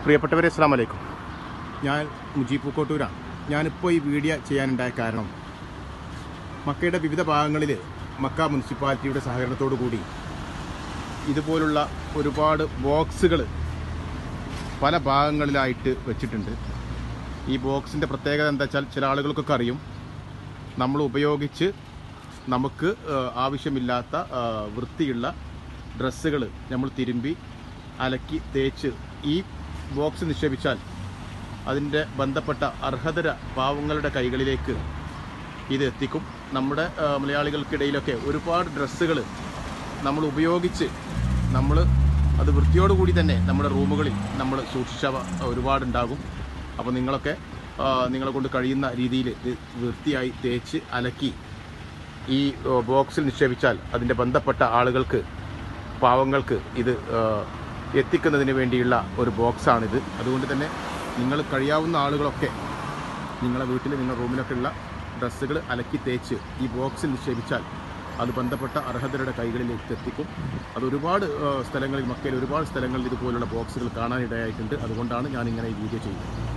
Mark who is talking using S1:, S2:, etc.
S1: പ്രിയപ്പെട്ടവരെ അസ്സാം വലൈക്കും ഞാൻ മുജീബ് പൂക്കോട്ടൂരാണ് ഞാനിപ്പോൾ ഈ വീഡിയോ ചെയ്യാനുണ്ടായ കാരണം മക്കയുടെ വിവിധ ഭാഗങ്ങളിൽ മക്ക മുനിസിപ്പാലിറ്റിയുടെ സഹകരണത്തോടു കൂടി ഇതുപോലുള്ള ഒരുപാട് ബോക്സുകൾ പല ഭാഗങ്ങളിലായിട്ട് വെച്ചിട്ടുണ്ട് ഈ ബോക്സിൻ്റെ പ്രത്യേകത എന്താ വെച്ചാൽ ചില ആളുകൾക്കൊക്കെ അറിയും നമ്മൾ ഉപയോഗിച്ച് നമുക്ക് ആ, ആവശ്യമില്ലാത്ത ആ, വൃത്തിയുള്ള ഡ്രസ്സുകൾ നമ്മൾ തിരുമ്പി അലക്കി തേച്ച് ഈ ബോക്സ് നിക്ഷേപിച്ചാൽ അതിൻ്റെ ബന്ധപ്പെട്ട അർഹതര പാവങ്ങളുടെ കൈകളിലേക്ക് ഇത് എത്തിക്കും നമ്മുടെ ആ, മലയാളികൾക്കിടയിലൊക്കെ ഒരുപാട് ഡ്രസ്സുകൾ നമ്മൾ ഉപയോഗിച്ച് നമ്മൾ അത് വൃത്തിയോടുകൂടി തന്നെ നമ്മുടെ റൂമുകളിൽ നമ്മൾ സൂക്ഷിച്ചവ ഒരുപാടുണ്ടാകും അപ്പോൾ നിങ്ങളൊക്കെ ആ, നിങ്ങളെ കൊണ്ട് കഴിയുന്ന രീതിയിൽ ഇത് വൃത്തിയായി തേച്ച് അലക്കി ഈ ഓ, ബോക്സിൽ നിക്ഷേപിച്ചാൽ അതിൻ്റെ ബന്ധപ്പെട്ട ആളുകൾക്ക് പാവങ്ങൾക്ക് ഇത് ആ, എത്തിക്കുന്നതിന് വേണ്ടിയുള്ള ഒരു ബോക്സാണിത് അതുകൊണ്ട് തന്നെ നിങ്ങൾ കഴിയാവുന്ന ആളുകളൊക്കെ നിങ്ങളെ വീട്ടിൽ നിങ്ങളുടെ റൂമിലൊക്കെ ഉള്ള ഡ്രസ്സുകൾ അലക്കി തേച്ച് ഈ ബോക്സിൽ നിക്ഷേപിച്ചാൽ അത് ബന്ധപ്പെട്ട അർഹതരുടെ കൈകളിലേക്ക് എത്തിക്കും അത് ഒരുപാട് ആ, സ്ഥലങ്ങളിൽ മക്കയിൽ ഒരുപാട് സ്ഥലങ്ങളിൽ ഇതുപോലുള്ള ബോക്സുകൾ കാണാനിടയായിട്ടുണ്ട് അതുകൊണ്ടാണ് ഞാൻ ഇങ്ങനെ ഈ വീഡിയോ ചെയ്യുന്നത്